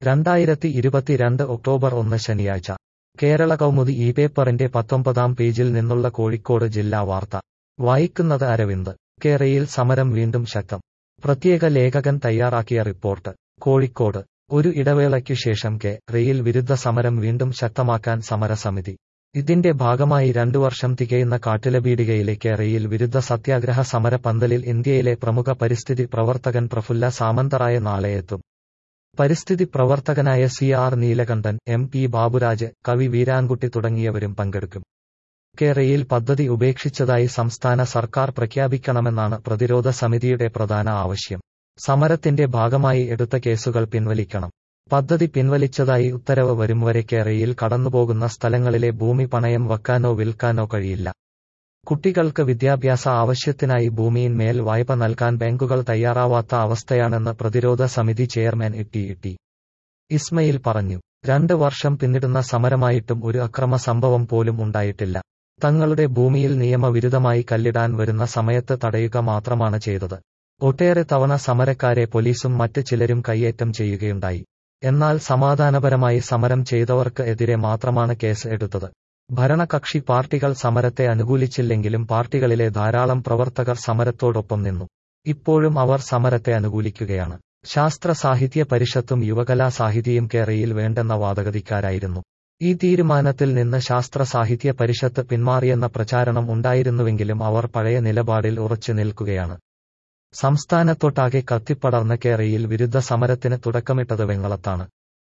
രണ്ടായിരത്തി ഇരുപത്തിരണ്ട് ഒക്ടോബർ ഒന്ന് ശനിയാഴ്ച കേരള കൗമുദി ഈ പേപ്പറിന്റെ പത്തൊമ്പതാം പേജിൽ നിന്നുള്ള കോഴിക്കോട് ജില്ലാ വാർത്ത വായിക്കുന്നത് അരവിന്ദ് കേരയിൽ സമരം വീണ്ടും ശക്തം പ്രത്യേക ലേഖകൻ തയ്യാറാക്കിയ റിപ്പോർട്ട് കോഴിക്കോട് ഒരു ഇടവേളയ്ക്കു ശേഷം കെ റെയിൽ വിരുദ്ധ സമരം വീണ്ടും ശക്തമാക്കാൻ സമരസമിതി ഇതിന്റെ ഭാഗമായി രണ്ടു വർഷം തികയുന്ന കാട്ടിലബീഡികയിലെ കേരയിൽ വിരുദ്ധ സത്യാഗ്രഹ സമര പന്തലിൽ ഇന്ത്യയിലെ പ്രമുഖ പരിസ്ഥിതി പ്രവർത്തകൻ പ്രഫുല്ല സാമന്തറായ നാളെ എത്തും പരിസ്ഥിതി പ്രവർത്തകനായ C R Neelakandan M P Baburaj കവി വീരാൻകുട്ടി തുടങ്ങിയവരും പങ്കെടുക്കും കേരയിൽ പദ്ധതി ഉപേക്ഷിച്ചതായി സംസ്ഥാന സർക്കാർ പ്രഖ്യാപിക്കണമെന്നാണ് പ്രതിരോധ സമിതിയുടെ പ്രധാന ആവശ്യം സമരത്തിന്റെ ഭാഗമായി എടുത്ത കേസുകൾ പിൻവലിക്കണം പദ്ധതി പിൻവലിച്ചതായി ഉത്തരവ് വരും വരെ കേരയിൽ കടന്നുപോകുന്ന സ്ഥലങ്ങളിലെ ഭൂമി പണയം വെക്കാനോ വിൽക്കാനോ കഴിയില്ല കുട്ടികൾക്ക് വിദ്യാഭ്യാസ ആവശ്യത്തിനായി ഭൂമിയിന്മേൽ വായ്പ നൽകാൻ ബാങ്കുകൾ തയ്യാറാവാത്ത അവസ്ഥയാണെന്ന് പ്രതിരോധ സമിതി ചെയർമാൻ ഇട്ടി ഇട്ടി ഇസ്മയിൽ പറഞ്ഞു രണ്ട് വർഷം പിന്നിടുന്ന സമരമായിട്ടും ഒരു അക്രമ സംഭവം പോലും ഉണ്ടായിട്ടില്ല തങ്ങളുടെ ഭൂമിയിൽ നിയമവിരുദ്ധമായി കല്ലിടാൻ വരുന്ന സമയത്ത് തടയുക മാത്രമാണ് ചെയ്തത് ഒട്ടേറെ തവണ സമരക്കാരെ പോലീസും മറ്റ് ചിലരും കയ്യേറ്റം ചെയ്യുകയുണ്ടായി എന്നാൽ സമാധാനപരമായി സമരം ചെയ്തവർക്ക് എതിരെ മാത്രമാണ് കേസ് എടുത്തത് ഭരണകക്ഷി പാർട്ടികൾ സമരത്തെ അനുകൂലിച്ചില്ലെങ്കിലും പാർട്ടികളിലെ ധാരാളം പ്രവർത്തകർ സമരത്തോടൊപ്പം നിന്നു ഇപ്പോഴും അവർ സമരത്തെ അനുകൂലിക്കുകയാണ് ശാസ്ത്ര സാഹിത്യ പരിഷത്തും യുവകലാ സാഹിതിയും കേരയിൽ വേണ്ടെന്ന വാദഗതിക്കാരായിരുന്നു ഈ തീരുമാനത്തിൽ നിന്ന് ശാസ്ത്ര സാഹിത്യ പരിഷത്ത് പിന്മാറിയെന്ന പ്രചാരണം ഉണ്ടായിരുന്നുവെങ്കിലും അവർ പഴയ നിലപാടിൽ ഉറച്ചു നിൽക്കുകയാണ് സംസ്ഥാനത്തൊട്ടാകെ കത്തിപ്പടർന്ന കേരയിൽ വിരുദ്ധ സമരത്തിന് തുടക്കമിട്ടത് വെങ്ങളത്താണ്